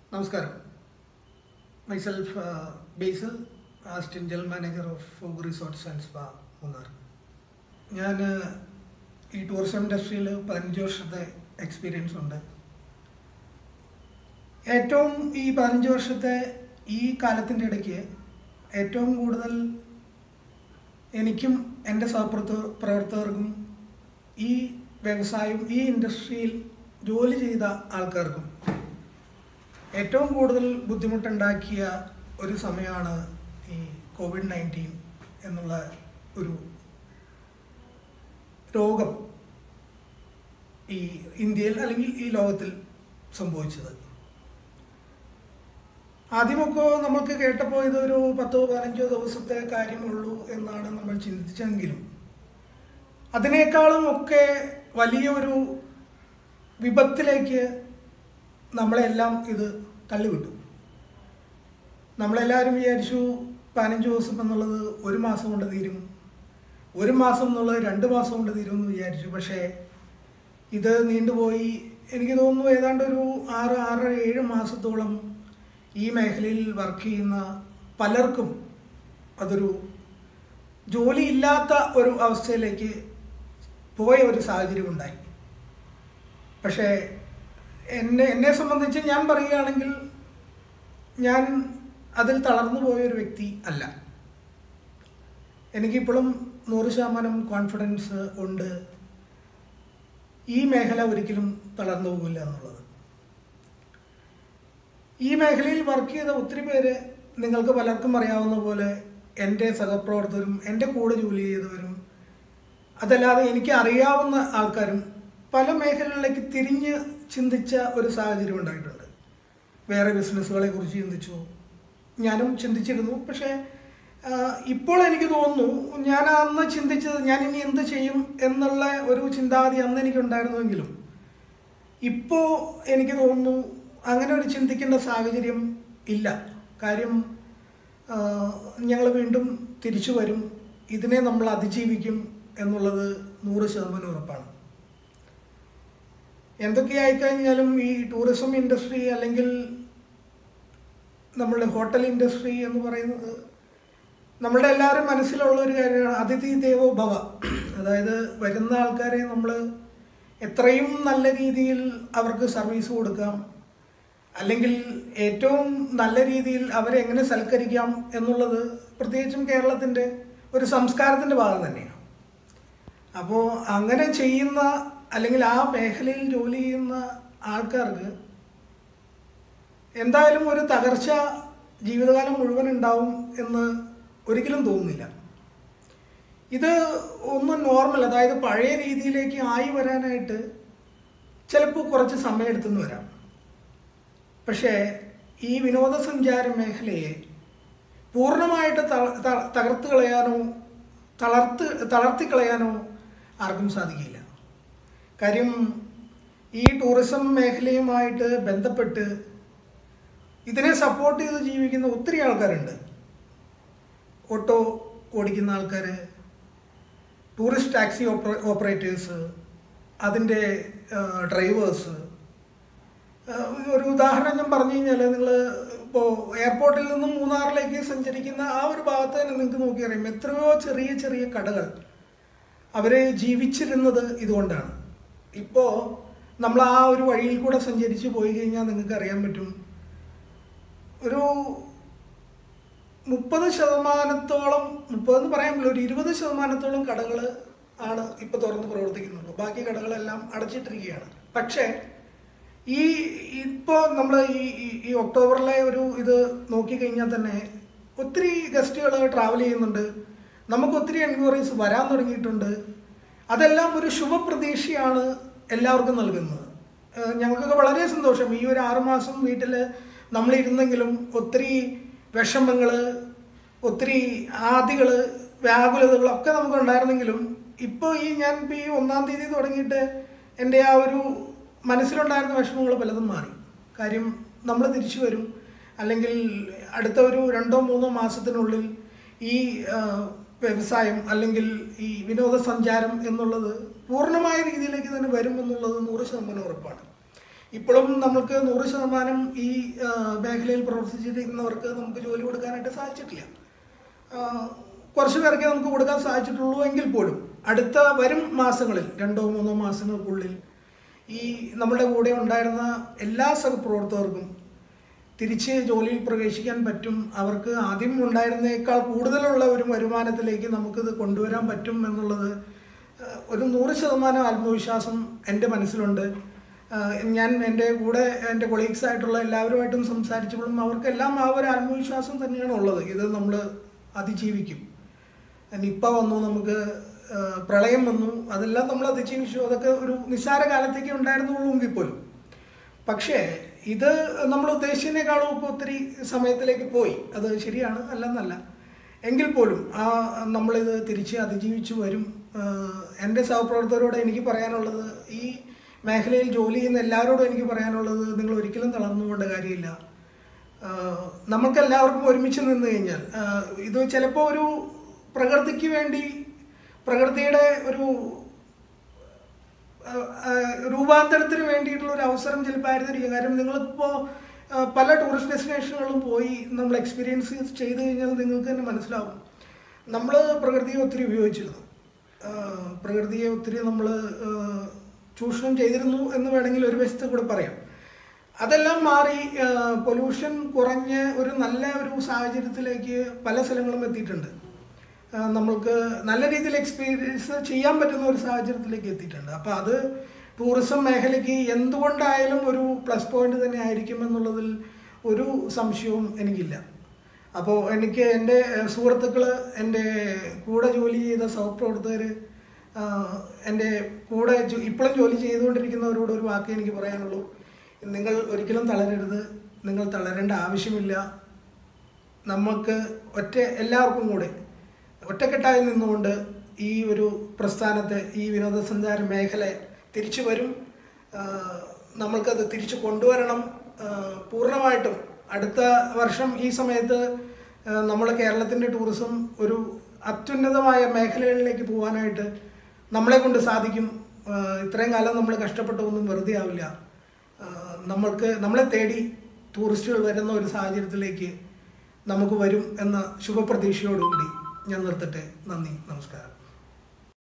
നമസ്കാരം myself Basil assistant general manager of fog resorts and spa Munnar ഞാൻ ഈ tourism ഇൻഡസ്ട്രിയിൽ പതിനഞ്ച് വർഷത്തെ എക്സ്പീരിയൻസ് ഉണ്ട് ഏറ്റവും ഈ പതിനഞ്ച് വർഷത്തെ ഈ കാലത്തിൻ്റെ ഇടയ്ക്ക് ഏറ്റവും കൂടുതൽ എനിക്കും എൻ്റെ സഹപ്രവർത്ത പ്രവർത്തകർക്കും ഈ വ്യവസായം ഈ ഇൻഡസ്ട്രിയിൽ ജോലി ചെയ്ത ആൾക്കാർക്കും ഏറ്റവും കൂടുതൽ ബുദ്ധിമുട്ടുണ്ടാക്കിയ ഒരു സമയമാണ് ഈ കോവിഡ് നയൻറ്റീൻ എന്നുള്ള ഒരു രോഗം ഈ ഇന്ത്യയിൽ അല്ലെങ്കിൽ ഈ ലോകത്തിൽ സംഭവിച്ചത് ആദ്യമൊക്കെ നമ്മൾക്ക് കേട്ടപ്പോൾ ഇതൊരു പത്തോ പതിനഞ്ചോ ദിവസത്തെ കാര്യമുള്ളൂ എന്നാണ് നമ്മൾ ചിന്തിച്ചെങ്കിലും അതിനേക്കാളും ഒക്കെ വലിയൊരു വിപത്തിലേക്ക് നമ്മളെല്ലാം ഇത് തള്ളിവിട്ടു നമ്മളെല്ലാവരും വിചാരിച്ചു പതിനഞ്ച് ദിവസം എന്നുള്ളത് ഒരു മാസം കൊണ്ട് തീരും ഒരു മാസം എന്നുള്ളത് രണ്ട് മാസം കൊണ്ട് തീരും എന്ന് വിചാരിച്ചു പക്ഷേ ഇത് നീണ്ടുപോയി എനിക്ക് തോന്നുന്നു ഏതാണ്ട് ഒരു ആറ് ആറര ഏഴ് മാസത്തോളം ഈ മേഖലയിൽ വർക്ക് ചെയ്യുന്ന പലർക്കും അതൊരു ജോലിയില്ലാത്ത ഒരു അവസ്ഥയിലേക്ക് പോയ ഒരു സാഹചര്യം ഉണ്ടായി പക്ഷേ എന്നെ എന്നെ സംബന്ധിച്ച് ഞാൻ പറയുകയാണെങ്കിൽ ഞാൻ അതിൽ തളർന്നു പോയ ഒരു വ്യക്തി അല്ല എനിക്കിപ്പോഴും നൂറ് ശതമാനം കോൺഫിഡൻസ് ഉണ്ട് ഈ മേഖല ഒരിക്കലും തളർന്നു പോകില്ല എന്നുള്ളത് ഈ മേഖലയിൽ വർക്ക് ചെയ്ത ഒത്തിരി പേര് നിങ്ങൾക്ക് പലർക്കും അറിയാവുന്ന പോലെ എൻ്റെ സഹപ്രവർത്തകരും എൻ്റെ കൂടെ ജോലി ചെയ്തവരും അതല്ലാതെ എനിക്ക് അറിയാവുന്ന ആൾക്കാരും പല മേഖലകളിലേക്ക് തിരിഞ്ഞ് ചിന്തിച്ച ഒരു സാഹചര്യം ഉണ്ടായിട്ടുണ്ട് വേറെ ബിസിനസ്സുകളെ കുറിച്ച് ചിന്തിച്ചു ഞാനും ചിന്തിച്ചിരുന്നു പക്ഷേ ഇപ്പോൾ എനിക്ക് തോന്നുന്നു ഞാൻ അന്ന് ചിന്തിച്ചത് ഞാൻ ഇനി എന്ത് ചെയ്യും എന്നുള്ള ഒരു ചിന്താഗതി അന്ന് എനിക്കുണ്ടായിരുന്നുവെങ്കിലും ഇപ്പോൾ എനിക്ക് തോന്നുന്നു അങ്ങനെ ഒരു ചിന്തിക്കേണ്ട സാഹചര്യം ഇല്ല കാര്യം ഞങ്ങൾ വീണ്ടും തിരിച്ചു വരും ഇതിനെ നമ്മൾ അതിജീവിക്കും എന്നുള്ളത് നൂറ് ശതമാനം ഉറപ്പാണ് എന്തൊക്കെയായി കഴിഞ്ഞാലും ഈ ടൂറിസം ഇൻഡസ്ട്രി അല്ലെങ്കിൽ നമ്മളുടെ ഹോട്ടൽ ഇൻഡസ്ട്രി എന്ന് പറയുന്നത് നമ്മളുടെ എല്ലാവരും മനസ്സിലുള്ള ഒരു കാര്യമാണ് അതിഥി ദേവോ ഭവ അതായത് വരുന്ന ആൾക്കാരെ നമ്മൾ എത്രയും നല്ല രീതിയിൽ അവർക്ക് സർവീസ് കൊടുക്കാം അല്ലെങ്കിൽ ഏറ്റവും നല്ല രീതിയിൽ അവരെ എങ്ങനെ സൽക്കരിക്കാം എന്നുള്ളത് പ്രത്യേകിച്ചും കേരളത്തിൻ്റെ ഒരു സംസ്കാരത്തിൻ്റെ ഭാഗം തന്നെയാണ് അപ്പോൾ അങ്ങനെ ചെയ്യുന്ന അല്ലെങ്കിൽ ആ മേഖലയിൽ ജോലി ചെയ്യുന്ന ആൾക്കാർക്ക് എന്തായാലും ഒരു തകർച്ച ജീവിതകാലം മുഴുവൻ ഉണ്ടാവും എന്ന് ഒരിക്കലും തോന്നുന്നില്ല ഇത് ഒന്ന് നോർമൽ അതായത് പഴയ രീതിയിലേക്ക് ആയി വരാനായിട്ട് ചിലപ്പോൾ കുറച്ച് സമയം എടുത്തെന്ന് വരാം പക്ഷേ ഈ വിനോദസഞ്ചാര മേഖലയെ പൂർണ്ണമായിട്ട് തകർത്ത് കളയാനോ തളർത്ത് തളർത്തിക്കളയാനോ ആർക്കും സാധിക്കില്ല കാര്യം ഈ ടൂറിസം മേഖലയുമായിട്ട് ബന്ധപ്പെട്ട് ഇതിനെ സപ്പോർട്ട് ചെയ്ത് ജീവിക്കുന്ന ഒത്തിരി ആൾക്കാരുണ്ട് ഓട്ടോ ഓടിക്കുന്ന ആൾക്കാർ ടൂറിസ്റ്റ് ടാക്സി ഓപ്പറേറ്റേഴ്സ് അതിൻ്റെ ഡ്രൈവേഴ്സ് ഒരു ഉദാഹരണം ഞാൻ പറഞ്ഞു കഴിഞ്ഞാൽ നിങ്ങൾ ഇപ്പോൾ എയർപോർട്ടിൽ നിന്നും മൂന്നാറിലേക്ക് സഞ്ചരിക്കുന്ന ആ ഒരു ഭാഗത്ത് തന്നെ നിങ്ങൾക്ക് നോക്കിയറിയാം എത്രയോ ചെറിയ ചെറിയ കടകൾ അവർ ജീവിച്ചിരുന്നത് ഇതുകൊണ്ടാണ് ഇപ്പോൾ നമ്മൾ ആ ഒരു വഴിയിൽ കൂടെ സഞ്ചരിച്ച് പോയി കഴിഞ്ഞാൽ നിങ്ങൾക്ക് അറിയാൻ പറ്റും ഒരു മുപ്പത് ശതമാനത്തോളം മുപ്പതെന്ന് പറയാൻ പറ്റില്ല ഒരു ഇരുപത് ശതമാനത്തോളം കടകൾ ആണ് ഇപ്പോൾ തുറന്ന് പ്രവർത്തിക്കുന്നുള്ളൂ ബാക്കി കടകളെല്ലാം അടച്ചിട്ടിരിക്കുകയാണ് പക്ഷേ ഈ ഇപ്പോൾ നമ്മൾ ഈ ഈ ഒക്ടോബറിലെ ഒരു ഇത് നോക്കിക്കഴിഞ്ഞാൽ തന്നെ ഒത്തിരി ഗസ്റ്റുകൾ ട്രാവൽ ചെയ്യുന്നുണ്ട് നമുക്ക് ഒത്തിരി എൻക്വയറീസ് വരാൻ തുടങ്ങിയിട്ടുണ്ട് അതെല്ലാം ഒരു ശുഭപ്രതീക്ഷയാണ് എല്ലാവർക്കും നൽകുന്നത് ഞങ്ങൾക്കൊക്കെ വളരെ സന്തോഷം ഈ ഒരു ആറുമാസം വീട്ടിൽ നമ്മളിരുന്നെങ്കിലും ഒത്തിരി വിഷമങ്ങൾ ഒത്തിരി ആദികൾ വ്യാകുലതകളൊക്കെ നമുക്ക് ഉണ്ടായിരുന്നെങ്കിലും ഇപ്പോൾ ഈ ഞാൻ ഇപ്പോൾ ഈ ഒന്നാം തീയതി തുടങ്ങിയിട്ട് എൻ്റെ ആ ഒരു മനസ്സിലുണ്ടായിരുന്ന വിഷമങ്ങൾ പലതും മാറി കാര്യം നമ്മൾ തിരിച്ചു വരും അല്ലെങ്കിൽ അടുത്ത ഒരു രണ്ടോ മൂന്നോ മാസത്തിനുള്ളിൽ ഈ വ്യവസായം അല്ലെങ്കിൽ ഈ വിനോദസഞ്ചാരം എന്നുള്ളത് പൂർണ്ണമായ രീതിയിലേക്ക് തന്നെ വരും എന്നുള്ളത് നൂറ് ശതമാനം ഉറപ്പാണ് ഇപ്പോഴും നമുക്ക് നൂറ് ശതമാനം ഈ ആ, മേഖലയിൽ പ്രവർത്തിച്ചിരിക്കുന്നവർക്ക് നമുക്ക് ജോലി കൊടുക്കാനായിട്ട് സാധിച്ചിട്ടില്ല ആ, കുറച്ച് പേർക്കേ നമുക്ക് കൊടുക്കാൻ സാധിച്ചിട്ടുള്ളൂ എങ്കിൽ പോലും അടുത്ത വരും മാസങ്ങളിൽ രണ്ടോ മൂന്നോ മാസങ്ങൾക്കുള്ളിൽ ഈ നമ്മുടെ കൂടെ ഉണ്ടായിരുന്ന എല്ലാ സഹപ്രവർത്തകർക്കും തിരിച്ച് ജോലിയിൽ പ്രവേശിക്കാൻ പറ്റും അവർക്ക് ആദ്യം ഉണ്ടായിരുന്നേക്കാൾ കൂടുതലുള്ള ഒരു വരുമാനത്തിലേക്ക് നമുക്കിത് കൊണ്ടുവരാൻ പറ്റും എന്നുള്ളത് ഏഹ്, ഒരു നൂറ് ശതമാനം ആത്മവിശ്വാസം എൻ്റെ മനസ്സിലുണ്ട് ഏഹ്, ഞാൻ എൻ്റെ കൂടെ എൻ്റെ കൊളീഗ്സ് ആയിട്ടുള്ള എല്ലാവരുമായിട്ടും സംസാരിച്ചപ്പോഴും അവർക്കെല്ലാം ആ ഒരു ആത്മവിശ്വാസം തന്നെയാണ് ഉള്ളത് ഇത് നമ്മൾ അതിജീവിക്കും നിപ്പ വന്നു നമുക്ക് ആ, പ്രളയം വന്നു അതെല്ലാം നമ്മൾ അതിജീവിച്ചു അതൊക്കെ ഒരു നിസ്സാര കാലത്തേക്ക് ഉണ്ടായിരുന്നുള്ളൂ എങ്കിൽ പോലും പക്ഷേ ഇത് നമ്മൾ ഉദ്ദേശിച്ചതിനേക്കാളും ഒക്കെ ഒത്തിരി സമയത്തിലേക്ക് പോയി അത് ശരിയാണ് അല്ലെന്നല്ല എങ്കിൽ പോലും ആ നമ്മളിത് തിരിച്ച് അതിജീവിച്ചു വരും ആ, എൻ്റെ സഹപ്രവർത്തകരോട് എനിക്ക് പറയാനുള്ളത് ഈ മേഖലയിൽ ജോലി ചെയ്യുന്ന എല്ലാവരോടും എനിക്ക് പറയാനുള്ളത് നിങ്ങൾ ഒരിക്കലും തളർന്നുകൊണ്ട് കാര്യമില്ല ആഹ് നമ്മൾക്ക് എല്ലാവർക്കും ഒരുമിച്ച് നിന്ന് കഴിഞ്ഞാൽ ആഹ് ഇത് ചിലപ്പോൾ ഒരു പ്രകൃതിക്ക് വേണ്ടി പ്രകൃതിയുടെ ഒരു ആഹ് ആഹ് രൂപാന്തരത്തിന് വേണ്ടിയിട്ടുള്ള ഒരു അവസരം ചിലപ്പോൾ ആയിരുന്നിരിക്കും കാര്യം നിങ്ങളിപ്പോൾ ആഹ് പല ടൂറിസ്റ്റ് ഡെസ്റ്റിനേഷനുകളിലും പോയി നമ്മൾ എക്സ്പീരിയൻസ് ചെയ്ത് കഴിഞ്ഞാൽ നിങ്ങൾക്ക് തന്നെ മനസ്സിലാവും നമ്മൾ പ്രകൃതിയെ ഒത്തിരി ഉപയോഗിച്ചിരുന്നു ആഹ് പ്രകൃതിയെ ഒത്തിരി നമ്മൾ ചൂഷണം ചെയ്തിരുന്നു എന്ന് വേണമെങ്കിൽ ഒരു വശത്ത് കൂടെ പറയാം അതെല്ലാം മാറി പൊല്യൂഷൻ കുറഞ്ഞ് ഒരു നല്ല ഒരു സാഹചര്യത്തിലേക്ക് പല സ്ഥലങ്ങളും എത്തിയിട്ടുണ്ട് ആ, നമ്മൾക്ക് നല്ല രീതിയിൽ എക്സ്പീരിയൻസ് ചെയ്യാൻ പറ്റുന്ന ഒരു സാഹചര്യത്തിലേക്ക് എത്തിയിട്ടുണ്ട് അപ്പോൾ അത് ടൂറിസം മേഖലയ്ക്ക് എന്തുകൊണ്ടായാലും ഒരു പ്ലസ് പോയിന്റ് തന്നെ ആയിരിക്കും എന്നുള്ളതിൽ ഒരു സംശയവും എനിക്കില്ല അപ്പോൾ എനിക്ക് എൻ്റെ സുഹൃത്തുക്കൾ എൻ്റെ കൂടെ ജോലി ചെയ്ത സഹപ്രവർത്തകർ എൻ്റെ കൂടെ ജോ- ഇപ്പോഴും ജോലി ചെയ്തുകൊണ്ടിരിക്കുന്നവരോട് ഒരു വാക്ക് എനിക്ക് പറയാനുള്ളൂ നിങ്ങൾ ഒരിക്കലും തളരരുത് നിങ്ങൾ തളരേണ്ട ആവശ്യമില്ല നമുക്ക് ഒറ്റ എല്ലാവർക്കും കൂടെ ഒറ്റക്കെട്ടായി നിന്നുകൊണ്ട് ഈ ഒരു പ്രസ്ഥാനത്തെ ഈ വിനോദസഞ്ചാര മേഖല തിരിച്ചു വരും ആ, നമ്മൾക്കത് തിരിച്ചു കൊണ്ടുവരണം ആ, പൂർണ്ണമായിട്ടും അടുത്ത വർഷം ഈ സമയത്ത് നമ്മൾ കേരളത്തിൻ്റെ ടൂറിസം ഒരു അത്യുന്നതമായ മേഖലകളിലേക്ക് പോകാനായിട്ട് നമ്മളെ കൊണ്ട് സാധിക്കും ആ, ഇത്രയും കാലം നമ്മൾ കഷ്ടപ്പെട്ടതൊന്നും വെറുതെ ആവില്ല ആ, നമ്മൾക്ക് നമ്മളെ തേടി ടൂറിസ്റ്റുകൾ വരുന്ന ഒരു സാഹചര്യത്തിലേക്ക് നമുക്ക് വരും എന്ന ശുഭപ്രതീക്ഷയോടുകൂടി ഞാൻ നിർത്തട്ടെ നന്ദി നമസ്കാരം